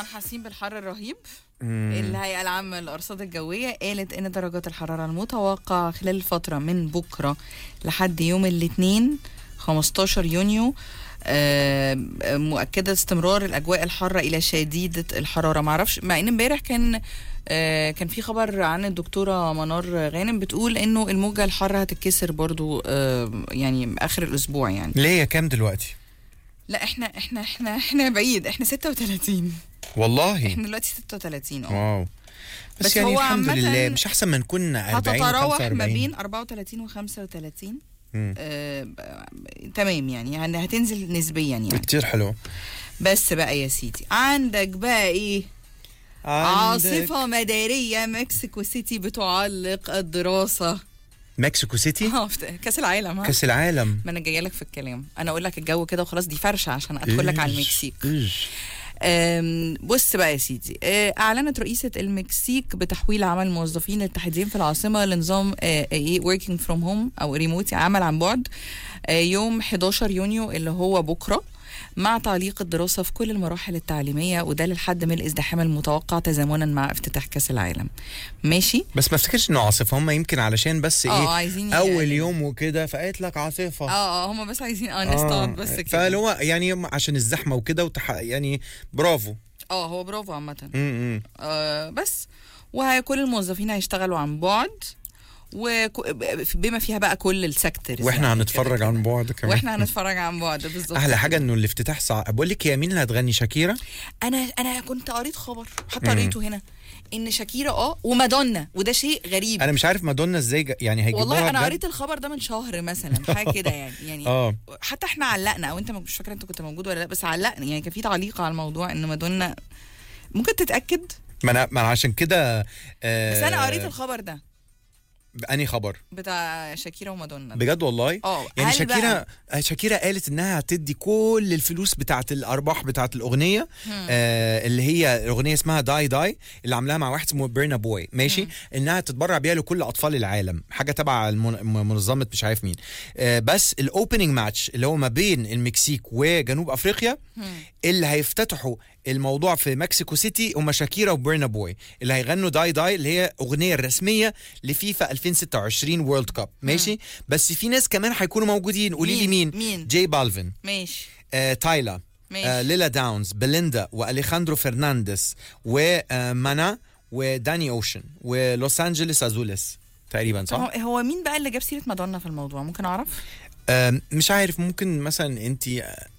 حاسين بالحر الرهيب الهيئة العامة للأرصاد الجوية قالت إن درجات الحرارة المتوقعة خلال الفترة من بكرة لحد يوم الاثنين 15 يونيو آه، مؤكدة استمرار الأجواء الحارة إلى شديدة الحرارة معرفش مع إن امبارح كان آه، كان في خبر عن الدكتورة منار غانم بتقول إنه الموجة الحارة هتتكسر برضو آه، يعني آخر الأسبوع يعني ليه كام دلوقتي لا احنا احنا احنا احنا بعيد احنا 36 والله احنا دلوقتي 36 اه واو بس, بس يعني هو الحمد عامةً لله مش احسن ما نكون 40 هتتراوح ما 45 بين 34 و 35 مم. آه ب- تمام يعني يعني هتنزل نسبيا يعني كتير حلو بس بقى يا سيدي عندك بقى ايه عاصفة مدارية مكسيكو سيتي بتعلق الدراسة مكسيكو سيتي اه في كاس العالم ها كاس العالم ما انا جايه لك في الكلام انا اقول لك الجو كده وخلاص دي فرشه عشان ادخل لك على إيش، المكسيك إيش. أم، بص بقى يا سيدي أه، اعلنت رئيسه المكسيك بتحويل عمل الموظفين التحديديين في العاصمه لنظام أه، ايه working from home او ريموت عمل عن بعد أه، يوم 11 يونيو اللي هو بكره مع تعليق الدراسة في كل المراحل التعليمية وده للحد من الازدحام المتوقع تزامنا مع افتتاح كأس العالم ماشي بس ما افتكرش انه عاصفه هم يمكن علشان بس اه ايه عايزين اول يقللوا. يوم وكده فقالت لك عاصفه اه اه هم بس عايزين اه نستعد بس كده فاللي هو يعني عشان الزحمه وكده وتح... يعني برافو اه هو برافو عامة م -م. آه بس وكل الموظفين هيشتغلوا عن بعد وبما فيها بقى كل السيكتورز واحنا يعني هنتفرج كده عن بعد كمان واحنا هنتفرج عن بعد بالظبط احلى حاجه انه الافتتاح صعب بقول لك يا مين اللي هتغني شاكيرا انا انا كنت قريت خبر حتى مم. قريته هنا ان شاكيرا اه ومادونا وده شيء غريب انا مش عارف مادونا ازاي جا- يعني هيجيبوها والله انا بجد؟ قريت الخبر ده من شهر مثلا حاجه كده يعني يعني اه حتى احنا علقنا او انت مش فاكره انت كنت موجود ولا لا بس علقنا يعني كان في تعليق على الموضوع ان مادونا ممكن تتاكد ما انا ما أنا عشان كده آه بس انا قريت الخبر ده انهي خبر بتاع شاكيرا ومادونا ده. بجد والله اه يعني هل شاكيرا بقى- شاكيرا قالت انها هتدي كل الفلوس بتاعه الارباح بتاعه الاغنيه آه اللي هي اغنيه اسمها داي داي اللي عاملاها مع واحد اسمه بيرنا بوي ماشي مم. انها تتبرع بيها لكل اطفال العالم حاجه تبع المن- منظمه مش عارف مين آه بس الاوبننج ماتش اللي هو ما بين المكسيك وجنوب افريقيا مم. اللي هيفتتحوا الموضوع في مكسيكو سيتي هم شاكيرا وبيرنا بوي اللي هيغنوا داي داي اللي هي اغنيه الرسميه لفيفا 2026 وورلد كاب ماشي بس في ناس كمان هيكونوا موجودين قولي لي مين مين جاي بالفن ماشي آه تايلا ماشي آه ليلا داونز بليندا واليخاندرو فرنانديز ومانا وداني اوشن ولوس انجلوس ازوليس تقريبا طب صح؟ هو- هو مين بقى اللي جاب سيره مادونا في الموضوع ممكن اعرف آه مش عارف ممكن مثلا انت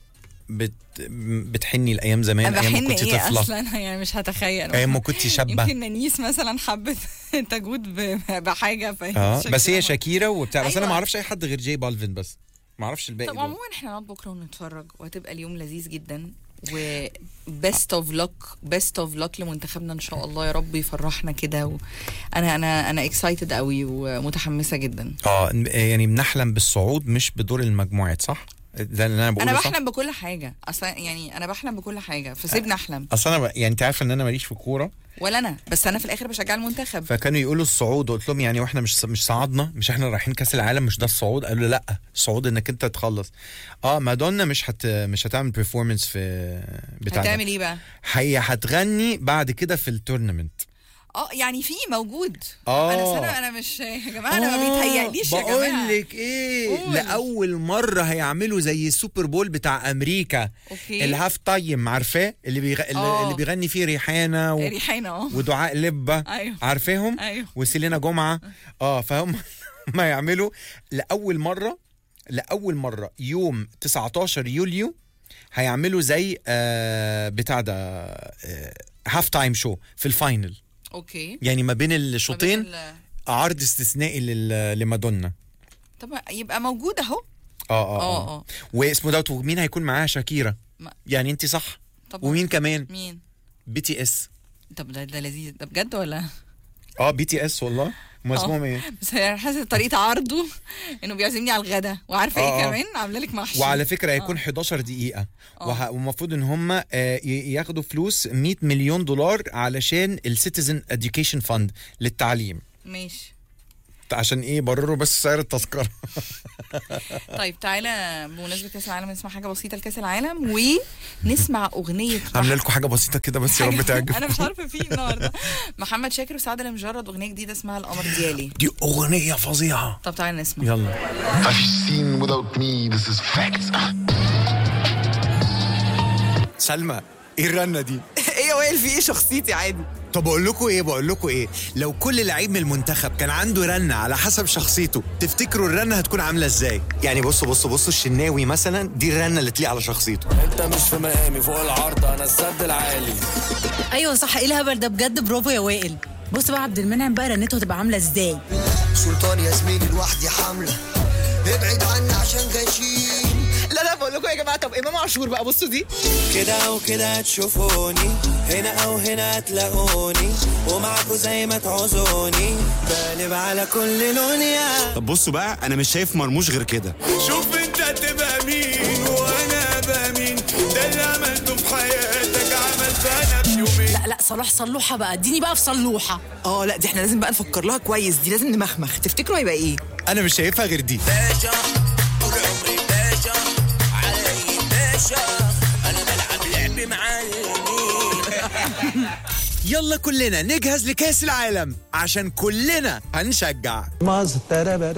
بت بتحني لايام زمان انا ايام ما بحن كنت ايه طفله اصلا يعني مش هتخيل ايام ما كنت شابه يمكن نانيس مثلا حبت تجود ب- بحاجه فهي اه بس هي شكلها- شاكيرا وبتاع بس انا أيوة. ما اعرفش اي حد غير جاي بالفن بس ما اعرفش الباقي طب دول. عموما احنا نقعد بكره ونتفرج وهتبقى اليوم لذيذ جدا و بيست اوف لك بيست اوف لك لمنتخبنا ان شاء الله يا رب يفرحنا كده و... انا انا انا اكسايتد قوي ومتحمسه جدا اه يعني بنحلم بالصعود مش بدور المجموعات صح؟ ده اللي انا بقوله انا صح؟ بحلم بكل حاجه اصلا يعني انا بحلم بكل حاجه فسيبني احلم اصل انا ب- يعني انت عارفه ان انا ماليش في الكوره ولا انا بس انا في الاخر بشجع المنتخب فكانوا يقولوا الصعود قلت لهم يعني واحنا مش مش صعدنا مش احنا رايحين كاس العالم مش ده الصعود قالوا لا الصعود انك انت تخلص اه مادونا مش هت مش هتعمل بيرفورمانس في بتاع ده. هتعمل ايه بقى هي هتغني بعد كده في التورنمنت اه يعني في موجود اه انا سنة انا مش يا جماعه انا ما بيتهيأليش يا بقول جماعه لك ايه قول. لاول مره هيعملوا زي السوبر بول بتاع امريكا اوكي الهاف تايم عارفاه اللي بيغ... اللي, آه. اللي بيغني فيه ريحانه و... ريحانه اه ودعاء لبه ايوه عارفاهم ايوه وسيلينا جمعه اه فهم ما يعملوا لاول مره لاول مره يوم 19 يوليو هيعملوا زي آه بتاع ده آه هاف تايم شو في الفاينل اوكي يعني ما بين ما الشوطين بين ال- عرض استثنائي لل- لمادونا طب يبقى موجود اهو اه اه اه اه اه واسمه دوت ومين هيكون معاها شاكيرا ما- يعني انت صح طب ومين كمان مين بي تي اس طب ده ده لذيذ ده بجد ولا اه بي تي اس والله هم آه. اسمهم ايه بس هي حاسه طريقه عرضه انه بيعزمني على الغدا وعارفه آه، ايه آه. كمان عامله لك محشي وعلى فكره هيكون 11 دقيقه آه. وه- والمفروض ان هم آه، ي- ياخدوا فلوس 100 مليون دولار علشان السيتيزن اديوكيشن فاند للتعليم ماشي عشان ايه برروا بس سعر التذكره طيب تعالى بمناسبه كاس العالم نسمع حاجه بسيطه لكاس العالم ونسمع اغنيه عامله لكم حاجه بسيطه كده بس يا رب حاجة- تعجب انا مش عارفه فيه النهارده محمد شاكر وسعد المجرد اغنيه جديده اسمها القمر ديالي دي اغنيه فظيعه طب تعالى نسمع يلا Have you seen without me? This is fact. سلمى ايه الرنه دي ايه يا وائل في ايه شخصيتي عادي طب اقول لكم ايه بقول لكم ايه لو كل لعيب من المنتخب كان عنده رنه على حسب شخصيته تفتكروا الرنه هتكون عامله ازاي يعني بصوا بصوا بصوا الشناوي مثلا دي الرنه اللي تليق على شخصيته انت مش في مقامي فوق العرض انا السد العالي ايوه صح ايه الهبل ده بجد برافو يا وائل بص بقى عبد المنعم بقى رنته هتبقى عامله ازاي سلطان يا زميلي لوحدي حملة ابعد عني عشان غشيم لا لا بقول لكم يا جماعه طب امام عاشور بقى بصوا دي كده او كده هتشوفوني هنا او هنا هتلاقوني ومعاكوا زي ما تعوزوني بقلب على كل لونيا طب بصوا بقى انا مش شايف مرموش غير كده شوف انت تبقى مين وانا ابقى مين ده اللي عملته في حياتك عملته انا في يومين لا لا صلاح صلوحه بقى اديني بقى في صلوحه اه لا دي احنا لازم بقى نفكر لها كويس دي لازم نمخمخ تفتكروا هيبقى ايه انا مش شايفها غير دي باشا طول عمري باشا علي باشا انا بلعب لعب معلمين يلا كلنا نجهز لكاس العالم عشان كلنا هنشجع